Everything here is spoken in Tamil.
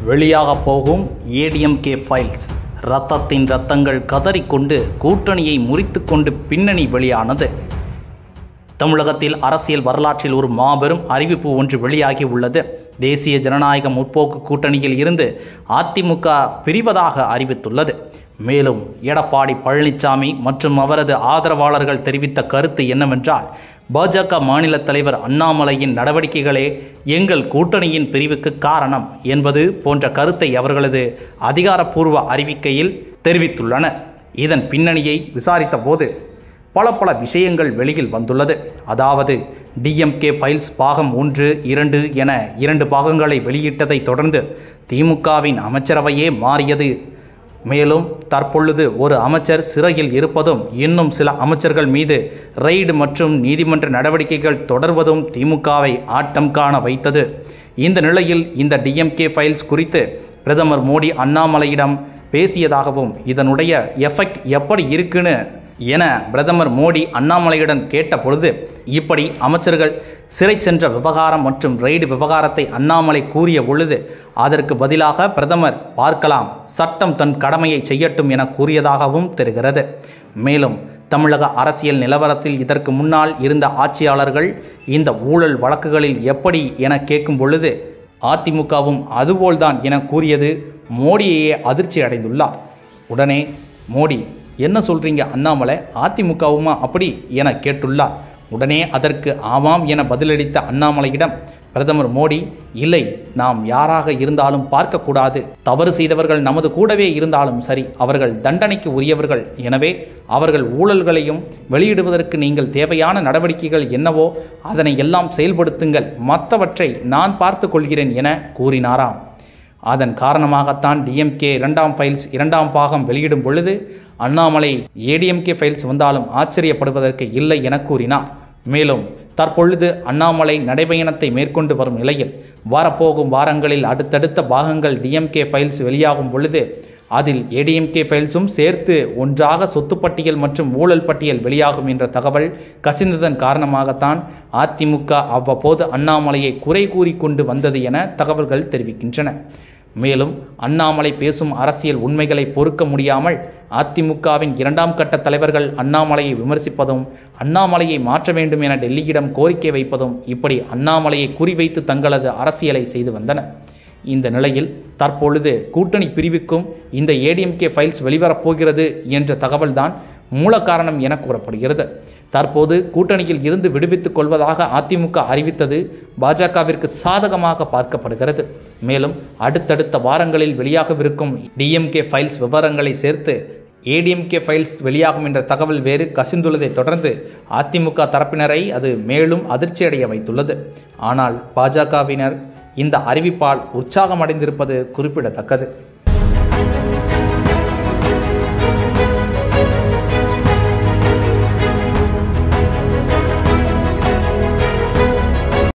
வெளியாக போகும் ஏடிஎம்கே ஃபைல்ஸ் ரத்தத்தின் ரத்தங்கள் கதறிக்கொண்டு கூட்டணியை முறித்துக்கொண்டு பின்னணி வெளியானது தமிழகத்தில் அரசியல் வரலாற்றில் ஒரு மாபெரும் அறிவிப்பு ஒன்று வெளியாகி உள்ளது தேசிய ஜனநாயக முற்போக்கு கூட்டணியில் இருந்து அதிமுக பிரிவதாக அறிவித்துள்ளது மேலும் எடப்பாடி பழனிசாமி மற்றும் அவரது ஆதரவாளர்கள் தெரிவித்த கருத்து என்னவென்றால் பாஜக மாநில தலைவர் அண்ணாமலையின் நடவடிக்கைகளே எங்கள் கூட்டணியின் பிரிவுக்கு காரணம் என்பது போன்ற கருத்தை அவர்களது அதிகாரப்பூர்வ அறிவிக்கையில் தெரிவித்துள்ளனர் இதன் பின்னணியை விசாரித்த போது பல பல விஷயங்கள் வெளியில் வந்துள்ளது அதாவது டிஎம்கே ஃபைல்ஸ் பாகம் ஒன்று இரண்டு என இரண்டு பாகங்களை வெளியிட்டதை தொடர்ந்து திமுகவின் அமைச்சரவையே மாறியது மேலும் தற்பொழுது ஒரு அமைச்சர் சிறையில் இருப்பதும் இன்னும் சில அமைச்சர்கள் மீது ரெய்டு மற்றும் நீதிமன்ற நடவடிக்கைகள் தொடர்வதும் திமுகவை ஆட்டம் காண வைத்தது இந்த நிலையில் இந்த டிஎம்கே ஃபைல்ஸ் குறித்து பிரதமர் மோடி அண்ணாமலையிடம் பேசியதாகவும் இதனுடைய எஃபெக்ட் எப்படி இருக்குன்னு என பிரதமர் மோடி அண்ணாமலையுடன் கேட்ட பொழுது இப்படி அமைச்சர்கள் சிறை சென்ற விவகாரம் மற்றும் ரெய்டு விவகாரத்தை அண்ணாமலை கூறிய பொழுது அதற்கு பதிலாக பிரதமர் பார்க்கலாம் சட்டம் தன் கடமையை செய்யட்டும் என கூறியதாகவும் தெரிகிறது மேலும் தமிழக அரசியல் நிலவரத்தில் இதற்கு முன்னால் இருந்த ஆட்சியாளர்கள் இந்த ஊழல் வழக்குகளில் எப்படி என கேட்கும் பொழுது அதிமுகவும் அதுபோல்தான் என கூறியது மோடியையே அதிர்ச்சி அடைந்துள்ளார் உடனே மோடி என்ன சொல்றீங்க அண்ணாமலை அதிமுகவுமா அப்படி என கேட்டுள்ளார் உடனே அதற்கு ஆமாம் என பதிலளித்த அண்ணாமலையிடம் பிரதமர் மோடி இல்லை நாம் யாராக இருந்தாலும் பார்க்கக்கூடாது தவறு செய்தவர்கள் நமது கூடவே இருந்தாலும் சரி அவர்கள் தண்டனைக்கு உரியவர்கள் எனவே அவர்கள் ஊழல்களையும் வெளியிடுவதற்கு நீங்கள் தேவையான நடவடிக்கைகள் என்னவோ அதனை எல்லாம் செயல்படுத்துங்கள் மற்றவற்றை நான் பார்த்து கொள்கிறேன் என கூறினாராம் அதன் காரணமாகத்தான் டிஎம்கே இரண்டாம் ஃபைல்ஸ் இரண்டாம் பாகம் வெளியிடும் பொழுது அண்ணாமலை ஏடிஎம்கே ஃபைல்ஸ் வந்தாலும் ஆச்சரியப்படுவதற்கு இல்லை என கூறினார் மேலும் தற்பொழுது அண்ணாமலை நடைபயணத்தை மேற்கொண்டு வரும் நிலையில் வரப்போகும் வாரங்களில் அடுத்தடுத்த பாகங்கள் டிஎம்கே ஃபைல்ஸ் வெளியாகும் பொழுது அதில் ஏடிஎம்கே ஃபைல்ஸும் சேர்த்து ஒன்றாக சொத்து பட்டியல் மற்றும் ஊழல் பட்டியல் வெளியாகும் என்ற தகவல் கசிந்ததன் காரணமாகத்தான் அதிமுக அவ்வப்போது அண்ணாமலையை குறை கூறிக்கொண்டு வந்தது என தகவல்கள் தெரிவிக்கின்றன மேலும் அண்ணாமலை பேசும் அரசியல் உண்மைகளை பொறுக்க முடியாமல் அதிமுகவின் இரண்டாம் கட்ட தலைவர்கள் அண்ணாமலையை விமர்சிப்பதும் அண்ணாமலையை மாற்ற வேண்டும் என டெல்லியிடம் கோரிக்கை வைப்பதும் இப்படி அண்ணாமலையை குறிவைத்து தங்களது அரசியலை செய்து வந்தனர் இந்த நிலையில் தற்பொழுது கூட்டணி பிரிவுக்கும் இந்த ஏடிஎம்கே ஃபைல்ஸ் வெளிவரப்போகிறது என்ற தகவல்தான் மூல காரணம் என கூறப்படுகிறது தற்போது கூட்டணியில் இருந்து விடுவித்துக் கொள்வதாக அதிமுக அறிவித்தது பாஜகவிற்கு சாதகமாக பார்க்கப்படுகிறது மேலும் அடுத்தடுத்த வாரங்களில் வெளியாகவிருக்கும் டிஎம்கே ஃபைல்ஸ் விவரங்களை சேர்த்து ஏடிஎம்கே ஃபைல்ஸ் வெளியாகும் என்ற தகவல் வேறு கசிந்துள்ளதை தொடர்ந்து அதிமுக தரப்பினரை அது மேலும் அதிர்ச்சியடைய வைத்துள்ளது ஆனால் பாஜகவினர் இந்த அறிவிப்பால் உற்சாகமடைந்திருப்பது குறிப்பிடத்தக்கது